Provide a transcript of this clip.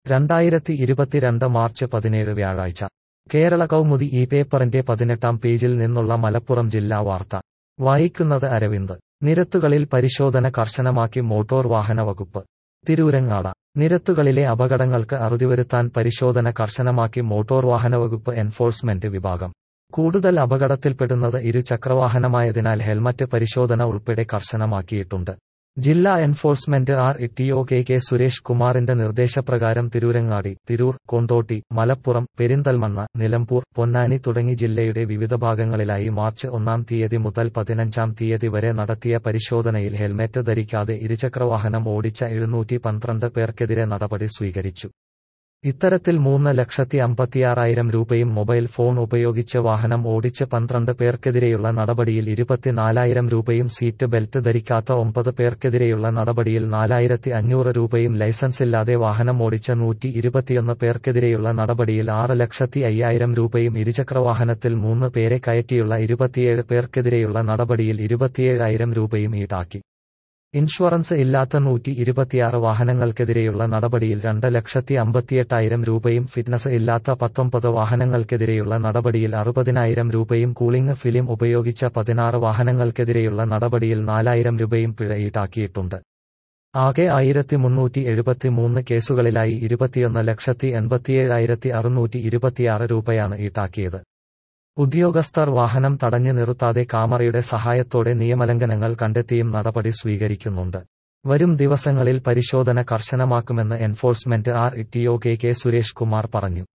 രണ്ടായിരത്തി ഇരുപത്തിരണ്ട് മാർച്ച് പതിനേഴ് വ്യാഴാഴ്ച കേരള കൗമുദി ഈ പേപ്പറിന്റെ പതിനെട്ടാം പേജിൽ നിന്നുള്ള മലപ്പുറം ജില്ലാ വാർത്ത വായിക്കുന്നത് അരവിന്ദ് നിരത്തുകളിൽ പരിശോധന കർശനമാക്കി മോട്ടോർ വാഹന വകുപ്പ് തിരൂരങ്ങാട നിരത്തുകളിലെ അപകടങ്ങൾക്ക് അറുതിവരുത്താൻ പരിശോധന കർശനമാക്കി മോട്ടോർ വാഹന വകുപ്പ് എൻഫോഴ്സ്മെന്റ് വിഭാഗം കൂടുതൽ അപകടത്തിൽപ്പെടുന്നത് ഇരുചക്രവാഹനമായതിനാൽ ഹെൽമറ്റ് പരിശോധന ഉൾപ്പെടെ കർശനമാക്കിയിട്ടുണ്ട് ജില്ലാ enforcement R T O K K Suresh കുമാറിന്റെ നിർദ്ദേശപ്രകാരം തിരൂരങ്ങാടി തിരൂർ കൊണ്ടോട്ടി മലപ്പുറം പെരിന്തൽമണ്ണ നിലമ്പൂർ പൊന്നാനി തുടങ്ങി ജില്ലയുടെ വിവിധ ഭാഗങ്ങളിലായി മാർച്ച് ഒന്നാം തീയതി മുതൽ പതിനഞ്ചാം തീയതി വരെ നടത്തിയ പരിശോധനയിൽ ഹെൽമറ്റ് ധരിക്കാതെ ഇരുചക്രവാഹനം ഓടിച്ച എഴുന്നൂറ്റി പന്ത്രണ്ട് പേർക്കെതിരെ നടപടി സ്വീകരിച്ചു ഇത്തരത്തിൽ മൂന്ന് ലക്ഷത്തി അമ്പത്തിയാറായിരം രൂപയും മൊബൈൽ ഫോൺ ഉപയോഗിച്ച് വാഹനം ഓടിച്ച് പന്ത്രണ്ട് പേർക്കെതിരെയുള്ള നടപടിയിൽ ഇരുപത്തിനാലായിരം രൂപയും സീറ്റ് ബെൽറ്റ് ധരിക്കാത്ത ഒമ്പത് പേർക്കെതിരെയുള്ള നടപടിയിൽ നാലായിരത്തി അഞ്ഞൂറ് രൂപയും ലൈസൻസില്ലാതെ വാഹനം ഓടിച്ച നൂറ്റി ഇരുപത്തിയൊന്ന് പേർക്കെതിരെയുള്ള നടപടിയിൽ ആറ് ലക്ഷത്തി അയ്യായിരം രൂപയും ഇരുചക്രവാഹനത്തിൽ മൂന്ന് പേരെ കയറ്റിയുള്ള ഇരുപത്തിയേഴ് പേർക്കെതിരെയുള്ള നടപടിയിൽ ഇരുപത്തിയേഴായിരം രൂപയും ഈടാക്കി ഇൻഷുറൻസ് ഇല്ലാത്ത നൂറ്റി ഇരുപത്തിയാറ് വാഹനങ്ങൾക്കെതിരെയുള്ള നടപടിയിൽ രണ്ട് ലക്ഷത്തി അമ്പത്തിയെട്ടായിരം രൂപയും ഫിറ്റ്നസ് ഇല്ലാത്ത പത്തൊമ്പത് വാഹനങ്ങൾക്കെതിരെയുള്ള നടപടിയിൽ അറുപതിനായിരം രൂപയും കൂളിംഗ് ഫിലിം ഉപയോഗിച്ച പതിനാറ് വാഹനങ്ങൾക്കെതിരെയുള്ള നടപടിയിൽ നാലായിരം രൂപയും പിഴ ഈടാക്കിയിട്ടുണ്ട് ആകെ ആയിരത്തി മുന്നൂറ്റി എഴുപത്തിമൂന്ന് കേസുകളിലായി ഇരുപത്തിയൊന്ന് ലക്ഷത്തി എൺപത്തിയേഴായിരത്തി അറുന്നൂറ്റി ഇരുപത്തിയാറ് രൂപയാണ് ഈടാക്കിയത് ഉദ്യോഗസ്ഥർ വാഹനം തടഞ്ഞു നിർത്താതെ കാമറയുടെ സഹായത്തോടെ നിയമലംഘനങ്ങൾ കണ്ടെത്തിയും നടപടി സ്വീകരിക്കുന്നുണ്ട് വരും ദിവസങ്ങളിൽ പരിശോധന കർശനമാക്കുമെന്ന് enforcement R T O K K Suresh Kumar പറഞ്ഞു